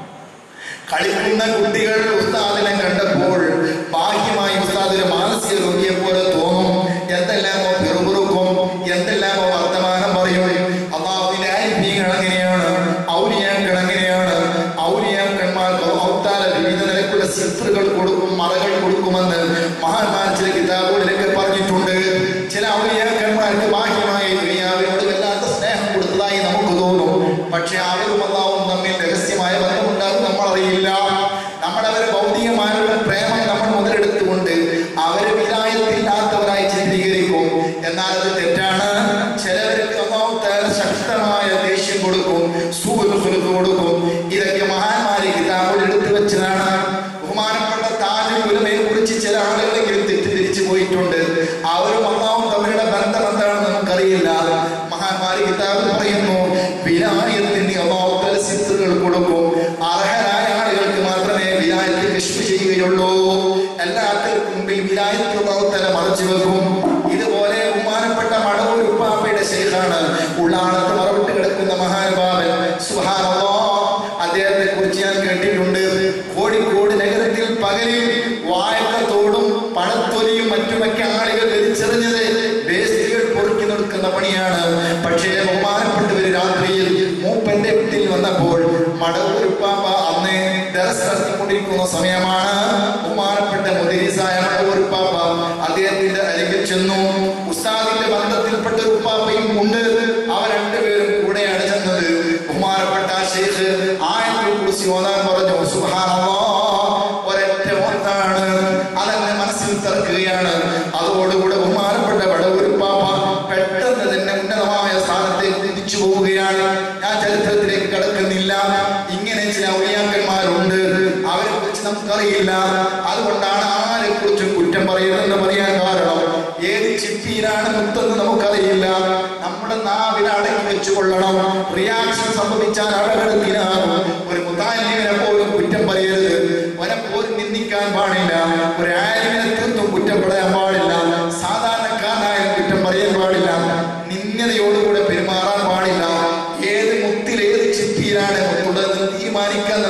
കളിക്കുന്ന കുട്ടികൾ ഉസ്താദിനെ കണ്ടപ്പോൾ ബാഹ്യമായി ഉസ്താദിന് മാനസിക രോഗിയെ പോലെ തോന്നും എന്തെല്ലാമോ പിറുപിറുക്കും എന്തെല്ലാമോ വർത്തമാനം പറയും അള്ളാഹുവിന്റെ ആത്മീയങ്ങൾ അങ്ങനെയാണ് ഔലിയാക്കൾ അങ്ങനെയാണ് ഔലിയാക്കന്മാർക്ക് ഔത്താല വിവിധ നിലക്കുള്ള സിഫറുകൾ കൊടുക്കും മറകൾ കൊടുക്കുമെന്ന് മഹാന്മാർ ചില കിതാബുകളിലൊക്കെ പറഞ്ഞിട്ടുണ്ട് ചില ഔലിയാക്കന്മാർക്ക് ബാഹ്യമായി ദുനിയാവിനോട് വല്ലാത്ത സ്നേഹം കൊടുത്തതായി നമുക്ക് തോന്നും പക്ഷെ അവരും അള്ളാവും തമ്മിൽ രഹസ്യമായ ബന്ധമുണ്ടാകും നമ്മൾ അറിയില്ല നമ്മളവരെ ഭൗതികമായുള്ള പ്രേമം നമ്മൾ മുതലെടുത്തുകൊണ്ട് അവരെ വിലായത്തില്ലാത്തവരായി ചിത്രീകരിക്കും എന്നാൽ അത് തെറ്റാണ് ചിലവർക്ക് അള്ളാഹു തആല ശക്തമായ ദേഷ്യം കൊടുക്കും സൂര്യസുലത്ത് കൊടുക്കും ഇതൊക്കെ മഹാന്മാരെ കിതാബുകൾ എടുത്തു വെച്ചതാണ് ബഹുമാനപ്പെട്ട താജുൽ ഉലമയെ കുറിച്ച് ചില ആളുകളെങ്കിലും തെറ്റിദ്ധരിച്ചു പോയിട്ടുണ്ട് അവരും അള്ളാഹും തമ്മിലുള്ള ബന്ധം എന്താണെന്ന് നമുക്കറിയില്ല മഹാന്മാര് കിതാബിൽ പറയുന്നു വിനായത്തിന് അള്ളാഹു തആല സിത്തുകൾ കൊടുക്കും അർഹരായ ആളുകൾക്ക് മാത്രമേ വിനായത്ത് കൃഷി ചെയ്യുകയുള്ളൂ എല്ലാവർക്കും മുമ്പിൽ വിനായത്ത് അള്ളാഹു തആല മറച്ചു വെക്കും ഇതുപോലെ ബഹുമാനപ്പെട്ട മടവൂർ ഉപ്പാപ്പയുടെ ശേഖാണ് ഉള്ളാളത്ത് മറവിട്ട് കിടക്കുന്ന മഹാനുഭാവൻ സുബ്ഹാനല്ലാഹ് അദ്ദേഹത്തെ കുറിച്ച് ഞാൻ കേട്ടിട്ടുണ്ട് കോഴിക്കോട് നഗരത്തിൽ പകലിൽ വാഴക്കത്തോടും പഴത്തൊലിയും മറ്റുമൊക്കെ ആളുകൾ വലിച്ചെറിഞ്ഞത് വേസ്റ്റുകൾ പൊറുക്കി നിൽക്കുന്ന പണിയാണ് പക്ഷേ ബഹുമാനപ്പെട്ടവര് രാത്രിയിൽ മൂപ്പന്റെ വീട്ടിൽ വന്നപ്പോൾ മടവൂരുപ്പാപ്പ അന്ന് ദർസ് നടത്തിക്കൊണ്ടിരിക്കുന്ന സമയമാണ് ബഹുമാനപ്പെട്ട മുദരിസായ മടവൂരുപ്പാപ്പ അദ്ദേഹത്തിന്റെ അരികിൽ ചെന്നു ഉസ്താദിന്റെ ബന്ധത്തിൽപ്പെട്ട ഒരു ഉപ്പാപ്പയും ഉണ്ട് അവർ രണ്ടുപേരും കൂടെയാണ് ചെന്നത് ബഹുമാനപ്പെട്ട ഷെയ്ഖ് ആയത്തിൽ കുറിച്ച് ഓതാൻ പറഞ്ഞു സുബ്ഹാനല്ലാഹ് ഒരൊറ്റ ഓത്താണ് അതങ്ങനെ മനസ്സിൽ തറക്കുകയാണ് അതോടുകൂടെ ബഹുമാനപ്പെട്ട വടവൂരുപ്പാപ്പ പെട്ടെന്ന് തന്നെ ഉന്നതമായ സ്ഥാനത്തേക്ക് തിരിച്ചു പോവുകയാണ് ഞാൻ ചരിത്രത്തിലേക്ക് കടക്കുന്നില്ല ഇങ്ങനെ ചില ഔലിയാക്കന്മാരുണ്ട് അവരെ കുറിച്ച് നമുക്കറിയില്ല അതുകൊണ്ടാണ് ആരെ കുറിച്ചും കുറ്റം പറയുന്നതെന്ന് പറയാൻ കാരണം ഏത് ചിട്ടിയിലാണ് മുത്തെന്ന് നമുക്കറിയില്ല നമ്മുടെ നാവിനെ അടക്കി വെച്ചു കൊള്ളണം റിയാക്ഷൻ സംഭവിച്ചാൽ അടകടത്തിനാകും ഒരു മുതാലിമിനെ പോലും കുറ്റം പറയരുത് അവനെ പോലും നിന്ദിക്കാൻ പാടില്ല ഒരു ആലിമിനെ തീർത്തും കുറ്റം പറയാൻ പാടില്ല സാധാരണക്കാരനായ കുറ്റം പറയാൻ പാടില്ല നിന്ദതയോടുകൂടെ പെരുമാറാൻ പാടില്ല ഏത് മുത്തിൽ ഏത് ചിട്ടിയിലാണ് മുത്തുള്ളതെന്ന് തീരുമാനിക്കാൻ നമുക്ക് കഴിയില്ല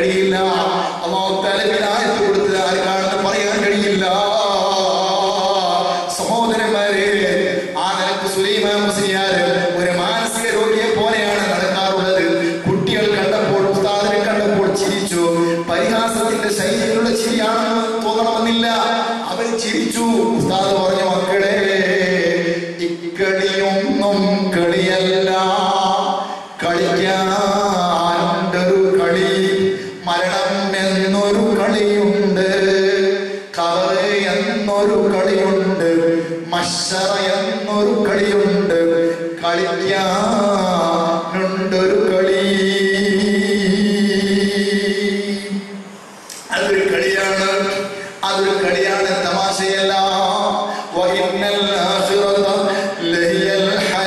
കഴിയില്ല അള്ളാഹു തലവിലായത്ത് കൊടുത്തത് ആർക്കാണെന്ന് പറയാൻ കഴിയില്ല സഹോദരന്മാരെ ആ നിലക്ക് സുലൈമാൻ മുസ്ലിയാർ ഒരു മാനസിക രോഗിയെ പോലെയാണ് നടക്കാറുള്ളത് കുട്ടികൾ കണ്ടപ്പോൾ ഉസ്താദിനെ കണ്ടപ്പോൾ ചിരിച്ചു പരിഹാസത്തിന്റെ ശൈലിയിലുള്ള ചിരിയാണെന്ന് തോന്നണമെന്നില്ല അവർ ചിരിച്ചു ഉസ്താദ് പറഞ്ഞു മക്കളെ ഇക്കളിയൊന്നും കളിയല്ല കളിക്കാനുണ്ടൊരു കളി മരണം എന്നൊരു കളിയുണ്ട് കവറ് എന്നൊരു കളിയുണ്ട് മഷറ എന്നൊരു കളിയുണ്ട് കളിക്കാനുണ്ടൊരു കളി അതൊരു കളിയാണ് അതൊരു കളിയാണ് തമാശയല്ല വഇന്നൽ ആഖിറത ലഹിയൽ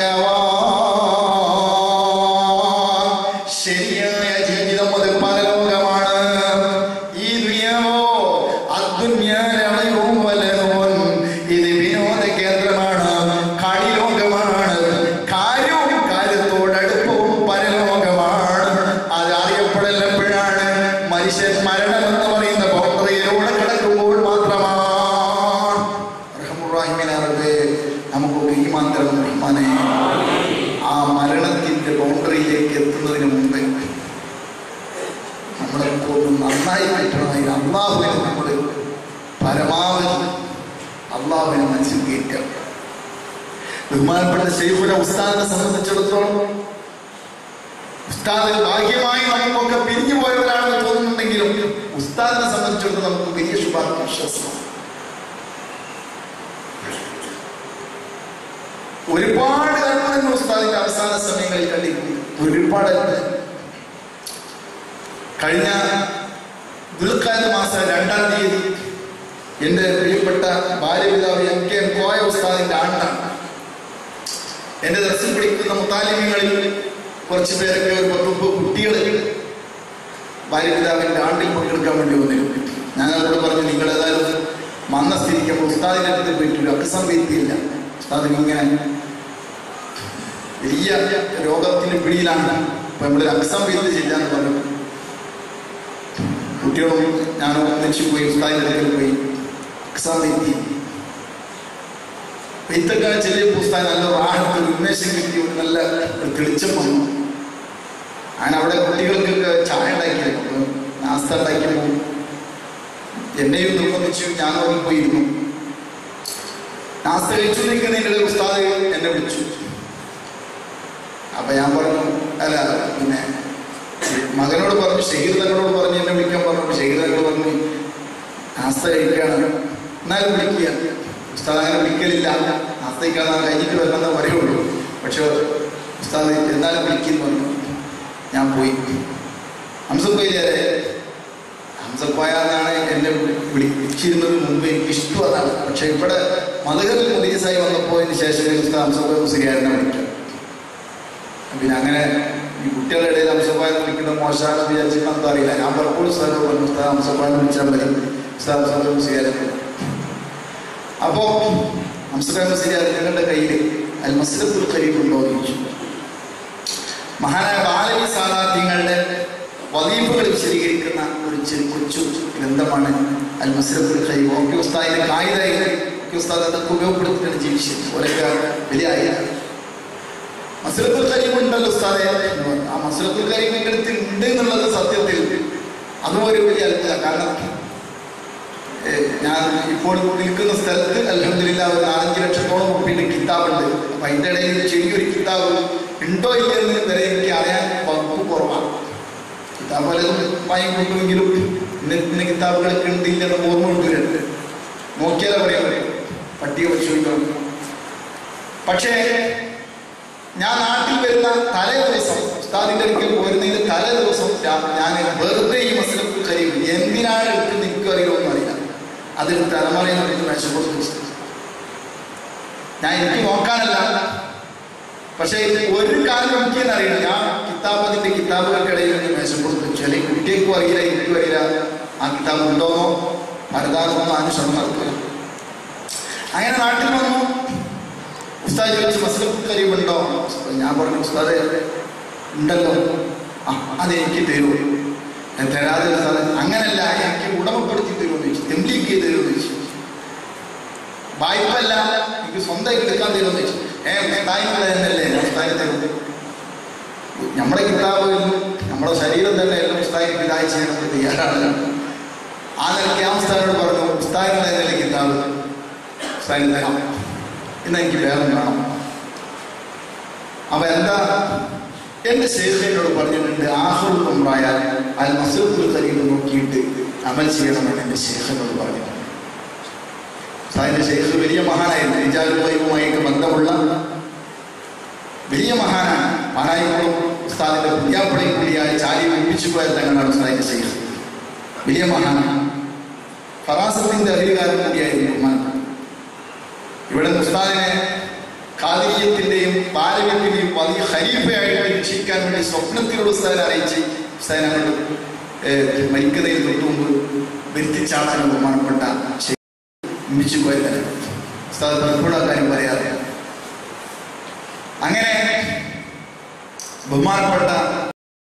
ഹയവാൻ ശരിയായ ജീവിതം അത് പരലോകമാണ് ഈ ദുനിയാവോ അദ്ദുന്യാലയും വലനോൻ ഇത് വിനോദ കേന്ദ്രമാണ് കളിലോകമാണ് കാര്യവും കാര്യത്തോടടുപ്പവും പരലോകമാണ് അത് അറിയപ്പെടലെപ്പോഴാണ് മനുഷ്യൻ മരണം എന്ന് പറയുന്ന ബൗണ്ടറിയിലൂടെ കിടക്കുമ്പോൾ മാത്രമാണ് റഹ്മുറാഹിമിനെ റബ്ബേ, നമുക്കൊക്കെ ഈ മാന്ത്രം റഹ്മാനെ ആ മരണത്തിന്റെ ബൗണ്ടറിയിലേക്ക് എത്തുന്നതിന് മുമ്പ് നമ്മളൊക്കെ ഒന്ന് നന്നായി പറ്റണമെങ്കിൽ അള്ളാഹുവിനെ നമ്മൾ പരമാവധി അള്ളാഹുവിനെ മനസ്സിൽ കയറ്റുക ബഹുമാനപ്പെട്ട ശൈഖുടെ ഉസ്താദിനെ സംബന്ധിച്ചിടത്തോളം ഉസ്താദ് ഭാഗ്യമായി നമുക്കൊക്കെ പിരിഞ്ഞു പോയവരാണെന്ന് തോന്നുന്നുണ്ടെങ്കിലും ഉസ്താദിനെ സംബന്ധിച്ചിടത്തോളം നമുക്ക് വലിയ ശുഭാപ്തി വിശ്വാസമാണ് ഒരുപാട് അത്ഭുതങ്ങൾ ഉസ്താദിന്റെ അവസാന സമയങ്ങളിൽ കണ്ടിട്ടുണ്ട് ഒരുപാട് അത്ഭുതങ്ങൾ കഴിഞ്ഞ ദുൽഖാദ് മാസം രണ്ടാം തീയതി എന്റെ പ്രിയപ്പെട്ട ഭാര്യപിതാവ് എം കെ എം കോയ ഉസ്താദിന്റെ ആണ്ടാണ് എന്റെ ദർശനം പിടിക്കുന്ന മുത്താലിമ്യങ്ങളിൽ കുറച്ച് പേരൊക്കെ ഒരു പത്ത് മുപ്പത് കുട്ടികൾ ഭാര്യപിതാവിന്റെ ആണ്ടിൽ പങ്കെടുക്കാൻ വേണ്ടി വന്നിരുന്നു ഞാൻ അവരോട് പറഞ്ഞു നിങ്ങൾ ഏതായാലും വന്ന സ്ഥിതിക്ക് ഉസ്താദിന്റെ അടുത്ത് പറ്റില്ല അക്സം വ്യക്തിയില്ല ഉസ്താദിന് ഇങ്ങനെ വലിയ രോഗത്തിന് പിടിയിലാണ് അപ്പൊ നമ്മൾ അക്സം വ്യക്തി ചെയ്യാന്ന് പറഞ്ഞു കുട്ടികളും ഞാനും ഒന്നിച്ചു പോയി ഉസ്താദിന്റെ അടുക്കൽ പോയി അക്സം വ്യക്തി ഇത്തൊക്കെ ചെറിയ പുസ്തകം നല്ല റാഹത്ത് ഒരു ഉന്മേഷം കിട്ടി ഒരു നല്ല ഒരു തെളിച്ചം വന്നു അങ്ങനെ അവിടെ കുട്ടികൾക്കൊക്കെ ചായ ഉണ്ടാക്കിയിരുന്നു നാസ്ത ഉണ്ടാക്കിയപ്പോൾ എന്നെയും നിർബന്ധിച്ചു ഞാൻ അവിടെ പോയിരുന്നു നാസ്ത കഴിച്ചുകൊണ്ടിരിക്കുന്നതിൻ്റെ ഉസ്താദ് എന്നെ വിളിച്ചു അപ്പൊ ഞാൻ പറഞ്ഞു അല്ല പിന്നെ മകനോട് പറഞ്ഞു ഷഹീർ തന്നോട് പറഞ്ഞു എന്നെ വിളിക്കാൻ പറഞ്ഞു ഷഹീർ തന്നോട് പറഞ്ഞു നാസ്ത കഴിക്കുകയാണ് എന്നാലും വിളിക്കുക ഉസ്താദ് അങ്ങനെ വിളിക്കലില്ല നാസ്ത കഴിക്കാൻ നാളെ കഴിഞ്ഞിട്ട് വരണമെന്ന് പറയുള്ളൂ പക്ഷെ ഉസ്താദ് എന്നാലും വിളിക്കുന്നു പറഞ്ഞു ഞാൻ പോയി ഹംസപ്പോയില്ലേ ഹംസപ്പോയ എന്നാണ് എന്നെ വിളിച്ചിരുന്നത് മുമ്പ് എനിക്ക് ഇഷ്ടം അതാണ് പക്ഷെ ഇവിടെ മധുകറിൽ മുദീസായി വന്നപ്പോൾ അതിന് ശേഷം ഉസ്താദ് ഹംസപ്പോയ മുസ്ലിയാരനെ വിളിക്കാം പിന്നെ അങ്ങനെ ഈ കുട്ടികളുടെ ഇടയിൽ ഹംസപ്പായ വിളിക്കുന്ന മോശമാണെന്ന് വിചാരിച്ചിട്ട് എന്താ അറിയില്ല ഞാൻ പലപ്പോഴും സ്ഥലം പറഞ്ഞു ഉസ്താദ് ഹംസപ്പായ വിളിച്ചാൽ മതി ഉസ്താദ് ഹംസപ്പായ മുസ്ലിയാരനെ അപ്പോ ഹംസപ്പായ മുസ്ലിയാർ നിങ്ങളുടെ കയ്യിൽ അൽ മസ്ലത്തുൽ ഖരീബ് ഉണ്ടോ എന്ന് ചോദിച്ചു മഹാനായ ബാലവി സാധാർത്ഥ്യങ്ങളുടെ വദീഫുകൾ വിശദീകരിക്കുന്ന ഒരു ചെറിയ കൊച്ചു ഗ്രന്ഥമാണ് അൽ മസ്ലത്തുൽ ഖരീബ് ഓക്കെ ഉസ്താദിന്റെ കായികമായി ഒക്കെ ഉസ്താദ് അതൊക്കെ ഉപയോഗപ്പെടുത്തിയാണ് ജീവിച്ചത് ഓരൊക്കെ വലിയ ആയിരം മസ്ലത്തുൽ ഖരീബ് ഉണ്ടല്ലോ ഉസ്താദെ എന്ന് പറഞ്ഞു. ആ മസ്ലത്തുൽ ഖരീബ് എൻ്റെ അടുത്ത് ഉണ്ട് എന്നുള്ളത് സത്യത്തിൽ അതും ഒരു വലിയ അത്ഭുതം കാരണം ഏഹ്, ഞാൻ ഇപ്പോൾ നിൽക്കുന്ന സ്ഥലത്ത് അലഹമില്ല ഒരു നാലഞ്ച് ലക്ഷത്തോളം ഉറുപ്പിന്റെ കിതാബുണ്ട് അപ്പൊ അതിന്റെ ഇടയിൽ ചെറിയൊരു കിതാബ് ഉണ്ടോ ഇല്ലെന്ന് വരെ എനിക്ക് അറിയാൻ വകുപ്പ് കുറവാണ് കിതാബ് പലതും വാങ്ങിക്കൊണ്ടുമെങ്കിലും ഇന്ന ഇന്ന കിതാബുകളൊക്കെ ഉണ്ട് ഇല്ലെന്ന് ഓർമ്മ കൊണ്ടുവരുന്നുണ്ട് നോക്കിയാലേ പറയാൻ പറയും പട്ടിക പരിശോധിക്കണം പക്ഷേ ഞാൻ നാട്ടിൽ വരുന്ന തലേ ദിവസം ഉസ്താദിന്റെ അടുക്കൽ പോരുന്നതിന് തലേ ദിവസം രാ- ഞാൻ വെറുതെ ഈ മസലത്തിൽ കരീം എന്തിനാണ് എടുത്ത് എനിക്ക് അറിയുമെന്ന് അറിയില്ല അതൊരു തലമുറയിൽ നിന്ന് മേശപ്പുറത്ത് വെച്ചു ഞാൻ എനിക്ക് നോക്കാനല്ല പക്ഷേ ഒരു കാര്യം എനിക്ക് അറിയില്ല ഞാൻ കിതാബിന്റെ കിതാബുകൾക്കിടയിൽ നിന്ന് മേശപ്പുറത്ത് വെച്ചു അല്ലെങ്കിൽ കുട്ടികൾക്കും അറിയില്ല എനിക്കും അറിയില്ല ആ കിതാബ് ഉണ്ടോന്നോ മരുതാണെന്നോ അനുസരണം നടത്തില്ല അങ്ങനെ നാട്ടിൽ വന്നു ഉസ്താദ് ചോദിച്ചു മസ്ലഫ് കരീം ഉണ്ടോ ഞാൻ പറഞ്ഞു ഉസ്താദെ ഉണ്ടല്ലോ ആ അതെനിക്ക് തരൂ ഞാൻ തരാതെ സാറ് അങ്ങനല്ല എനിക്ക് ഉടമപ്പെടുത്തി തരുമെന്ന് ചോദിച്ചു തെമ്പിലേക്ക് ചെയ്ത് തരുമെന്ന് ചോദിച്ചു വായ്പല്ല എനിക്ക് സ്വന്തമായിട്ട് എടുക്കാൻ തരുമെന്ന് ചോദിച്ചു ഏ ഉസ്താദിനുള്ള എന്നല്ലേ ഞാൻ ഉസ്താദിനെ തരുന്നത് നമ്മുടെ കിതാബ് നമ്മുടെ ശരീരം തന്നെ എല്ലാം ഉസ്താദിന് പിതായി ചെയ്യാൻ നമ്മൾ തയ്യാറാണ് ആ നിലയ്ക്ക് ആ ഉസ്താദിനോട് പറഞ്ഞു ഉസ്താദിനുള്ള എന്നല്ലേ കിതാബ് ഉസ്താദിന് തരാം ഇന്ന് എനിക്ക് വേറെ വേണം അപ്പൊ എന്താ എന്റെ ശേഖരനോട് പറഞ്ഞിട്ടുണ്ട് ആഹുൽ ഉമ്രായാൽ അൽ മസൂദുൽ കരീം നോക്കിയിട്ട് അമൽ ചെയ്യണമെന്ന് എന്റെ ശേഖരനോട് പറഞ്ഞിട്ടുണ്ട് സാഹിന്റെ ശേഖർ വലിയ മഹാനായിരുന്നു റിജാലുമായിട്ട് ബന്ധമുള്ള വലിയ മഹാനാണ് മഹാനായിക്കോളും ഉസ്താദിന്റെ പുതിയാപ്പടയും കൂടിയായ ചാരി ഒപ്പിച്ചു പോയ തങ്ങളാണ് ഉസ്താദിന്റെ ശേഖർ വലിയ മഹാനാണ് ഫറാസത്തിന്റെ അധികാരം കൂടിയായിരുന്നു ബഹുമാനപ്പെട്ട ഇവിടെ ഉസ്താദിനെ ഖാദിയത്തിന്റെയും പാരമ്യത്തിന്റെയും വലിയ ഖലീഫയായിട്ട് രക്ഷിക്കാൻ വേണ്ടി സ്വപ്നത്തിലുള്ള ഉസ്താദിനെ അറിയിച്ച് ഉസ്താദിനെ അങ്ങോട്ട് ഏഹ്, മരിക്കുന്നതിന് തൊട്ട് മുമ്പ് വരുത്തിച്ചാടാൻ ബഹുമാനപ്പെട്ട മിച്ചു പോയത് ഉസ്താദ് പലപ്പോഴും ആ കാര്യം പറയാതെ അങ്ങനെ ബഹുമാനപ്പെട്ട